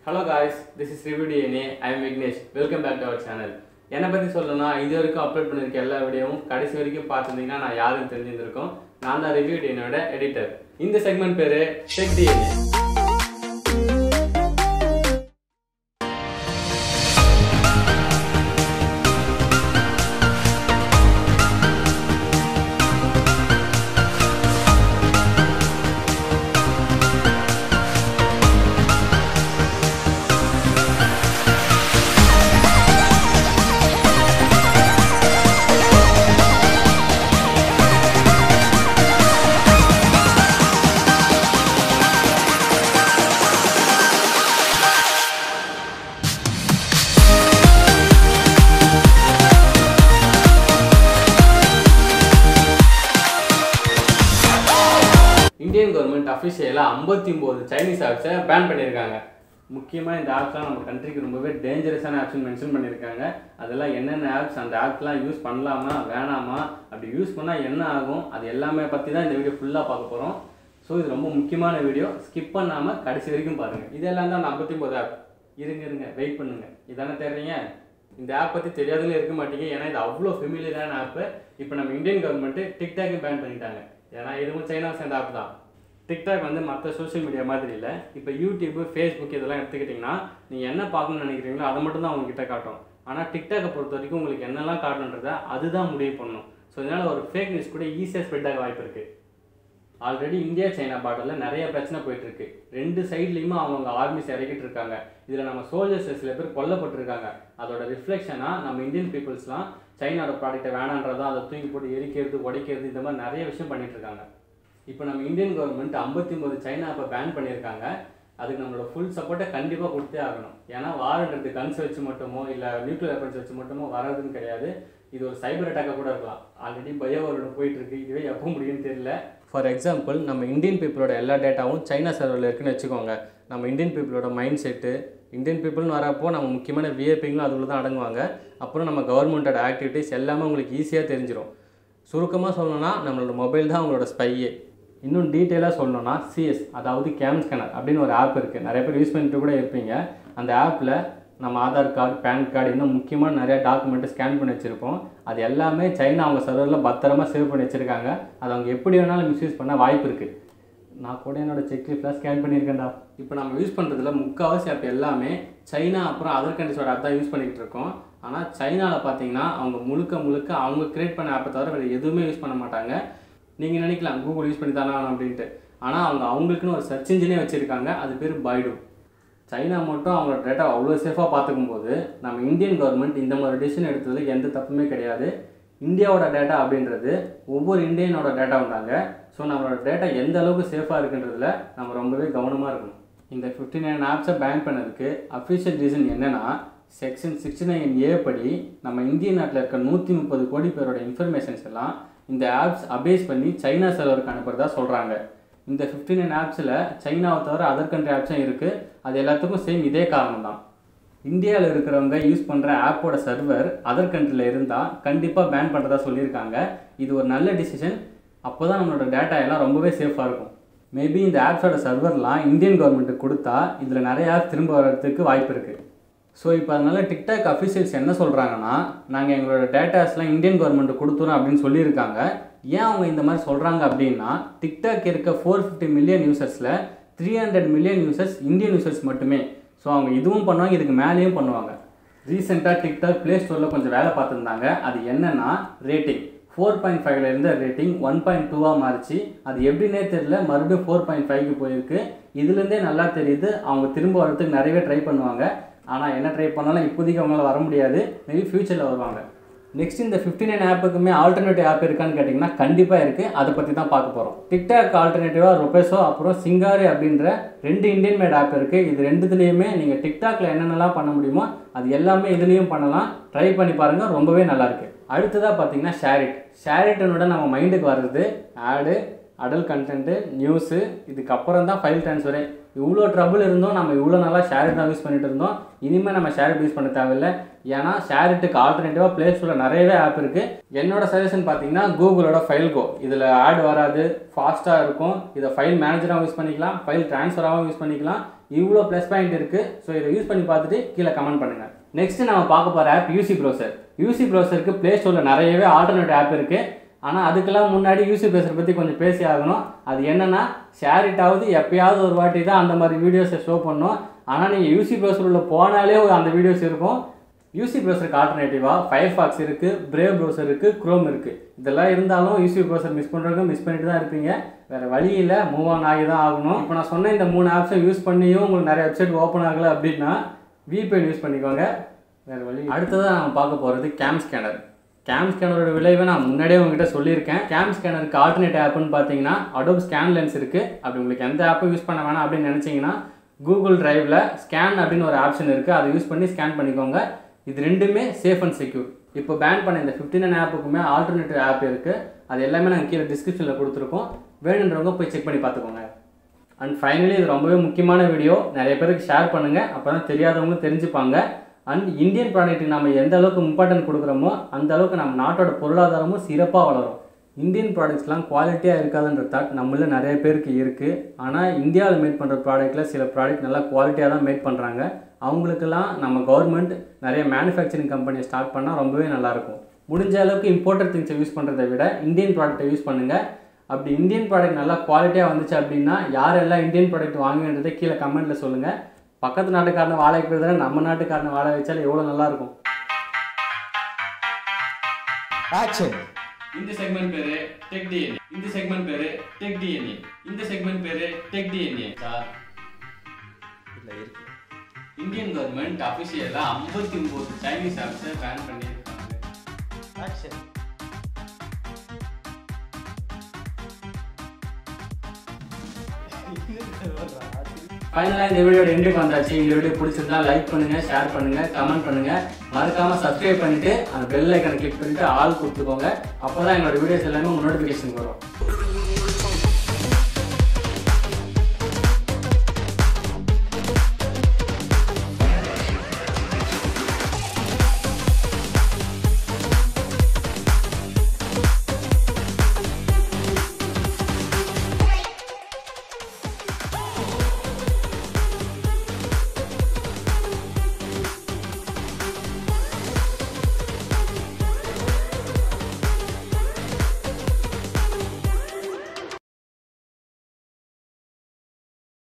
hello guys this is review DNA I am Vignesh welcome back to our channel என்னை பற்றி சொல்லணும்னா இது வரைக்கும் அப்லோட் பண்ணியிருக்க எல்லா வீடியோவும் கடைசி வரைக்கும் பார்த்துருந்தீங்கன்னா நான் யாருன்னு தெரிஞ்சிருந்திருக்கோம் நான் தான் ரிவ்யூ டிஎனோட எடிட்டர் இந்த செக்மெண்ட் பேர் டெக் டிஎன்ஏ இந்தியன் கவர்மெண்ட் அஃபிஷியலாக ஐம்பத்தி ஒம்பது சைனீஸ் ஆப்ஸை பேன் பண்ணியிருக்காங்க முக்கியமாக இந்த ஆப்ஸ்லாம் நம்ம கண்ட்ரிக்கு ரொம்பவே டேஞ்சரஸான ஆப்ஸ்னு மென்ஷன் பண்ணியிருக்காங்க அதெல்லாம் என்னென்ன ஆப்ஸ் அந்த ஆப்ஸ்லாம் யூஸ் பண்ணலாமா வேணாமா அப்படி யூஸ் பண்ணால் என்ன ஆகும் அது எல்லாமே பற்றி தான் இந்த வீடியோ ஃபுல்லாக பார்க்க போகிறோம் ஸோ இது ரொம்ப முக்கியமான வீடியோ ஸ்கிப் பண்ணாமல் கடைசி வரைக்கும் பாருங்கள் இதெல்லாம் தான் ஐம்பத்தி ஒம்பது ஆப் இருங்க இருங்க வெயிட் பண்ணுங்க இதானே தெரியுங்க இந்த ஆப் பற்றி தெரியாதுன்னு இருக்க மாட்டீங்க ஏன்னா இது அவ்வளோ ஃபெமிலியரான ஆப்பு இப்போ நம்ம இந்தியன் கவர்மெண்ட்டு டிக்டாக்கு பேன் பண்ணிட்டாங்க ஏன்னா இதுவும் சைனா சேர்ந்த ஆப் தான் டிக்டாக் வந்து மற்ற சோஷியல் மீடியா மாதிரி இல்லை இப்போ யூடியூப் ஃபேஸ்புக் இதெல்லாம் எடுத்துக்கிட்டிங்கன்னா நீங்கள் என்ன பார்க்கணும்னு நினைக்கிறீங்களோ அதை மட்டும் தான் உங்ககிட்ட காட்டும் ஆனால் டிக்டாக்கை பொறுத்த வரைக்கும் உங்களுக்கு என்னெல்லாம் காட்டணுன்றதை அதுதான் முடிவு பண்ணணும் ஸோ இதனால் ஒரு ஃபேக் நியூஸ் கூட ஈஸியாக ஸ்ப்ரெட் ஆக வாய்ப்பு இருக்குது ஆல்ரெடி இந்தியா சைனா பார்டரில் நிறைய பிரச்சனை போயிட்டு இருக்கு ரெண்டு சைட்லேயுமே அவங்க ஆர்மிஸ் இறக்கிட்டு இருக்காங்க இதில் நம்ம சோல்ஜர்ஸ் சில பேர் கொல்லப்பட்டிருக்காங்க அதோட ரிஃப்ளெக்ஷனாக நம்ம இந்தியன் பீப்புள்ஸ்லாம் சைனாவோட ப்ராடக்ட்டை வேணான்றதா அதை தூக்கி போட்டு எரிக்கிறது உடைக்கிறது இந்த மாதிரி நிறைய விஷயம் பண்ணிட்டு இருக்காங்க இப்போ நம்ம இந்தியன் கவர்மெண்ட் ஐம்பத்தி ஒம்பது சைனா அப்போ பேன் பண்ணியிருக்காங்க அதுக்கு நம்மளோட ஃபுல் சப்போர்ட்டை கண்டிப்பாக கொடுத்தே ஆகணும் ஏன்னா வாரன்றது கன்ஸ் வச்சு மட்டுமோ இல்லை நியூக்ளியர் வெப்பன்ஸ் வச்சு மட்டுமோ வர்றதுன்னு கிடையாது இது ஒரு சைபர் அட்டாக்காக கூட இருக்கலாம் ஆல்ரெடி பயோ வருடம் போயிட்டு இருக்கு இதுவே எப்போ முடியும்னு தெரியல ஃபார் எக்ஸாம்பிள் நம்ம இந்தியன் பீப்புளோட எல்லா டேட்டாவும் சைனா சர்வரில் இருக்குன்னு வச்சுக்கோங்க நம்ம இந்தியன் பீப்புளோட மைண்ட் செட்டு இந்தியன் பீப்புள்னு வரப்போ நம்ம முக்கியமான விஏபிங்களும் அதுக்குள்ள தான் அடங்குவாங்க அப்புறம் நம்ம கவர்மெண்ட்டோட ஆக்டிவிட்டீஸ் எல்லாமே உங்களுக்கு ஈஸியாக தெரிஞ்சிடும் சுருக்கமாக சொல்லணும்னா நம்மளோட மொபைல் தான் அவங்களோட ஸ்பையே இன்னும் டீட்டெயிலாக சொல்லணும்னா சிஎஸ் அதாவது கேம் ஸ்கேனர் அப்படின்னு ஒரு ஆப் இருக்குது நிறைய பேர் யூஸ் பண்ணிட்டு கூட இருப்பீங்க அந்த ஆப்பில் நம்ம ஆதார் கார்டு பேன் கார்டு இன்னும் முக்கியமான நிறைய டாக்குமெண்ட்டு ஸ்கேன் பண்ணி வச்சுருப்போம் அது எல்லாமே சைனா அவங்க சர்வரில் பத்திரமா சேவ் பண்ணி வச்சுருக்காங்க அது அவங்க எப்படி வேணாலும் மிஸ்யூஸ் பண்ண வாய்ப்பு இருக்குது நான் கூட என்னோட செக்லிஸ்ட்லாம் ஸ்கேன் பண்ணியிருக்கேன்டா இப்போ நம்ம யூஸ் பண்ணுறதுல முக்கால்வாசி ஆப் எல்லாமே சைனா அப்புறம் அதர் கண்ட்ரிஸோட ஆப் தான் யூஸ் பண்ணிக்கிட்டு இருக்கோம் ஆனால் சைனாவில் பார்த்தீங்கன்னா அவங்க முழுக்க முழுக்க அவங்க கிரியேட் பண்ண ஆப்பை தவிர வேறு எதுவுமே யூஸ் பண்ண மாட்டாங்க நீங்கள் நினைக்கலாம் கூகுள் யூஸ் பண்ணி தானே ஆகணும் அப்படின்ட்டு ஆனால் அவங்க அவங்களுக்குன்னு ஒரு சர்ச் இன்ஜினே வச்சுருக்காங்க அது பேர் பைடு சைனா மட்டும் அவங்களோட டேட்டா அவ்வளோ சேஃபாக பார்த்துக்கும் போது நம்ம இந்தியன் கவர்மெண்ட் இந்த மாதிரி டிசிஷன் எடுத்ததுல எந்த தப்புமே கிடையாது இந்தியாவோட டேட்டா அப்படின்றது ஒவ்வொரு இந்தியனோட டேட்டா வந்தாங்க ஸோ நம்மளோட டேட்டா எந்த அளவுக்கு சேஃபாக இருக்குன்றதுல நம்ம ரொம்பவே கவனமாக இருக்கணும் இந்த ஃபிஃப்டி நைன் ஆப்ஸை பேன் பண்ணதுக்கு அஃபிஷியல் ரீசன் என்னென்னா செக்ஷன் சிக்ஸ்டி நைன் ஏ படி நம்ம இந்திய நாட்டில் இருக்க நூற்றி முப்பது கோடி பேரோட இன்ஃபர்மேஷன்ஸ் எல்லாம் இந்த ஆப்ஸ் அபேஸ் பண்ணி சைனா சர்வருக்கு அனுப்புறதா சொல்கிறாங்க இந்த ஃபிஃப்டி நைன் ஆப்ஸில் சைனாவை தவிர அதர் கண்ட்ரி ஆப்ஸும் இருக்குது அது எல்லாத்துக்கும் சேம் இதே காரணம் தான் இந்தியாவில் இருக்கிறவங்க யூஸ் பண்ணுற ஆப்போட சர்வர் அதர் கண்ட்ரியில் இருந்தால் கண்டிப்பாக பேன் பண்ணுறதா சொல்லியிருக்காங்க இது ஒரு நல்ல டிசிஷன் அப்போ தான் நம்மளோட டேட்டா எல்லாம் ரொம்பவே சேஃபாக இருக்கும் மேபி இந்த ஆப்ஸோட சர்வர்லாம் இந்தியன் கவர்மெண்ட்டுக்கு கொடுத்தா இதில் நிறைய ஆப் திரும்ப வர்றதுக்கு வாய்ப்பு இருக்குது ஸோ இப்போ அதனால் டிக்டாக் அஃபிஷியல்ஸ் என்ன சொல்கிறாங்கன்னா நாங்கள் எங்களோட டேட்டாஸ்லாம் இந்தியன் கவர்மெண்ட்டு கொடுத்துறோம் அப்படின்னு சொல்லியிருக்காங்க ஏன் அவங்க இந்த மாதிரி சொல்கிறாங்க அப்படின்னா டிக்டாக் இருக்க ஃபோர் ஃபிஃப்டி மில்லியன் யூசர்ஸில் three hundred million users Indian users மட்டுமே ஸோ அவங்க இதுவும் பண்ணுவாங்க இதுக்கு மேலேயும் பண்ணுவாங்க ரீசெண்டாக டிக்டாக் ப்ளே ஸ்டோரில் கொஞ்சம் வேலை பார்த்துருந்தாங்க அது என்னென்னா ரேட்டிங் ஃபோர் பாயிண்ட் ஃபைவ்ல இருந்த ரேட்டிங் ஒன் பாயிண்ட் டூவாக மாறிச்சு அது எப்படின்னே தெரியல மறுபடியும் ஃபோர் பாயிண்ட் ஃபைவ்க்கு போயிருக்கு இதுலேருந்தே நல்லா தெரியுது அவங்க திரும்ப வரதுக்கு நிறையவே ட்ரை பண்ணுவாங்க ஆனால் என்ன ட்ரை பண்ணாலும் இப்போதைக்கு அவங்களால வர முடியாது மேபி ஃப்யூச்சரில் வருவாங்க நெக்ஸ்ட் இந்த ஃபிஃப்டி நைன் ஆப்புக்குமே ஆல்டர்னேட்டிவ் ஆப் இருக்கான்னு கேட்டிங்கன்னா கண்டிப்பாக இருக்குது அதை பற்றி தான் பார்க்க போகிறோம் டிக்டாக் ஆல்டர்னேட்டிவாக ரொபேசோ அப்புறம் சிங்காரி அப்படின்ற ரெண்டு இந்தியன் மேட் ஆப் இருக்குது இது ரெண்டுத்துலேயுமே நீங்கள் டிக்டாக்ல என்னென்னலாம் பண்ண முடியுமோ அது எல்லாமே இதுலேயும் பண்ணலாம் ட்ரை பண்ணி பாருங்கள் ரொம்பவே நல்லாயிருக்கு அடுத்ததாக பார்த்தீங்கன்னா ஷேரிட் ஷேரிட்டனோட நம்ம மைண்டுக்கு வர்றது ஆடு அடல் கண்டென்ட்டு நியூஸு இதுக்கப்புறம் தான் ஃபைல் ட்ரான்ஸ்ஃபரு இவ்வளோ ட்ரபிள் இருந்தோம் நம்ம இவ்வளோ நல்லா ஷேரிட் தான் யூஸ் பண்ணிட்டு இருந்தோம் இனிமேல் நம்ம ஷேரிட் யூஸ் பண்ண தேவையில்லை ஏன்னா ஷேரிட்டுக்கு ஆல்டர்னேட்டிவாக ப்ளே ஸ்டோரில் நிறையவே ஆப் இருக்குது என்னோட சஜஷன் பார்த்தீங்கன்னா கூகுளோட ஃபைல் கோ இதில் ஆட் வராது ஃபாஸ்ட்டாக இருக்கும் இதை ஃபைல் மேனேஜராகவும் யூஸ் பண்ணிக்கலாம் ஃபைல் ட்ரான்ஸ்ஃபராகவும் யூஸ் பண்ணிக்கலாம் இவ்வளோ ப்ளஸ் பாயிண்ட் இருக்குது ஸோ இதை யூஸ் பண்ணி பார்த்துட்டு கீழே கமெண்ட் பண்ணுங்கள் நெக்ஸ்ட் நம்ம பார்க்க போகிற ஆப் யூசி ப்ரௌசர் யூசி ப்ரௌசருக்கு ப்ளே ஸ்டோரில் நிறையவே ஆல்டர்னேட் ஆப் இருக்குது ஆனால் அதுக்கெல்லாம் முன்னாடி யூசி ப்ரௌசர் பற்றி கொஞ்சம் பேசி ஆகணும் அது என்னென்னா ஷேர் இட் ஆகுது எப்பயாவது ஒரு வாட்டி தான் அந்த மாதிரி வீடியோஸை ஷோ பண்ணோம் ஆனால் நீங்கள் யூசி ப்ரௌசர் உள்ள போனாலே ஒரு அந்த வீடியோஸ் இருக்கும் யூசி ப்ரௌசருக்கு ஆல்டர்னேட்டிவாக ஃபயர்ஃபாக்ஸ் இருக்குது பிரேவ் ப்ரௌசர் இருக்குது க்ரோம் இருக்குது இதெல்லாம் இருந்தாலும் யூசி ப்ரௌசர் மிஸ் பண்ணுறவங்க மிஸ் பண்ணிட்டு தான் இருப்பீங்க வேறு வழி இல்லை மூவ் ஆன் ஆகி தான் ஆகணும் இப்போ நான் சொன்ன இந்த மூணு ஆப்ஸை யூஸ் பண்ணியும் உங்களுக்கு நிறைய வெப்சைட் ஓப்பன் ஆகலை அப்படின்னா விபிஎன் யூஸ் பண்ணிக்கோங்க வேறு வழி அடுத்ததாக நம்ம பார்க்க போகிறது கேம் ஸ்கேனர் கேம் ஸ்கேனரோட விளைவை நான் முன்னாடியே உங்ககிட்ட சொல்லியிருக்கேன் கேம் ஸ்கேனருக்கு ஆல்டர்னேட் ஆப்னு பார்த்தீங்கன்னா அடோப் ஸ்கேன் லென்ஸ் இருக்குது அப்படி உங்களுக்கு எந்த ஆப்பும் யூஸ் பண்ண வேணாம் அப்படின்னு நினச்சிங்கன்னா கூகுள் டிரைவில் ஸ்கேன் அப்படின்னு ஒரு ஆப்ஷன் இருக்குது அதை யூஸ் பண்ணி ஸ்கேன் பண்ணிக்கோங்க இது ரெண்டுமே சேஃப் அண்ட் செக்யூர் இப்போ பேன் பண்ண இந்த ஃபிஃப்டி நைன் ஆப்புக்குமே ஆல்டர்னேட்டிவ் ஆப் இருக்குது அது எல்லாமே நாங்கள் கீழே டிஸ்கிரிப்ஷனில் கொடுத்துருக்கோம் வேணுன்றவங்க போய் செக் பண்ணி பார்த்துக்கோங்க அண்ட் ஃபைனலி இது ரொம்பவே முக்கியமான வீடியோ நிறைய பேருக்கு ஷேர் பண்ணுங்கள் அப்போ தான் தெரியாதவங்க தெரிஞ்சுப்பாங்க அண்ட் இந்தியன் ப்ராடக்ட்டுக்கு நம்ம எந்த அளவுக்கு இம்பார்ட்டன்ட் கொடுக்குறோமோ அந்த அளவுக்கு நம்ம நாட்டோட பொருளாதாரமும் சிறப்பாக வளரும் இந்தியன் ப்ராடக்ட்ஸ்லாம் குவாலிட்டியாக இருக்காதுன்ற தாட் நம்மள நிறைய பேருக்கு இருக்குது ஆனால் இந்தியாவில் மேட் பண்ணுற ப்ராடக்ட்டில் சில ப்ராடக்ட் நல்லா குவாலிட்டியாக தான் மேட் பண்ணுறாங்க அவங்களுக்கெல்லாம் நம்ம கவர்மெண்ட் நிறைய மேனுஃபேக்சரிங் கம்பெனியை ஸ்டார்ட் பண்ணால் ரொம்பவே நல்லாயிருக்கும் முடிஞ்ச அளவுக்கு இம்போர்ட்டட் திங்ஸை யூஸ் பண்ணுறதை விட இந்தியன் ப்ராடக்ட்டை யூஸ் பண்ணுங்கள் அப்படி இந்தியன் ப்ராடக்ட் நல்லா குவாலிட்டியாக வந்துச்சு அப்படின்னா யாரெல்லாம் இந்தியன் ப்ராடக்ட் வாங்குன்றதை கீழே கமெண்ட்டில் சொல்லுங்கள் பக்கத்து நாட்டுக்காரனை வாழ வைக்கிறத நம்ம நாட்டுக்காரனை வாழ வச்சாலும் எவ்வளோ நல்லாயிருக்கும் ஆக்ஷன் இந்த செக்மெண்ட் பேரு டெக் டிஎன்ஏ இந்த செக்மெண்ட் பேரு டெக் டிஎன்ஏ இந்த செக்மெண்ட் பேரு டெக் டிஎன்ஏ சார் இல்ல இருக்கு இந்தியன் கவர்மெண்ட் அஃபிஷியலாக ஐம்பத்தி ஒம்பது சைனீஸ் ஆப்ஸை பேன் பண்ணியிருக்காங்க ஆக்ஷன் ஃபைனலாக இந்த வீடியோட எண்டுக்கு வந்தாச்சு இந்த வீடியோ பிடிச்சிருந்தா லைக் பண்ணுங்க ஷேர் பண்ணுங்க கமெண்ட் பண்ணுங்க மறக்காம சப்ஸ்கிரைப் பண்ணிட்டு அந்த பெல் ஐக்கனை கிளிக் பண்ணிட்டு ஆல் கொடுத்துக்கோங்க அப்போ தான் எங்களோட வீடியோஸ் எல்லாமே உங்க நோட்டிஃபிகேஷன் வரும்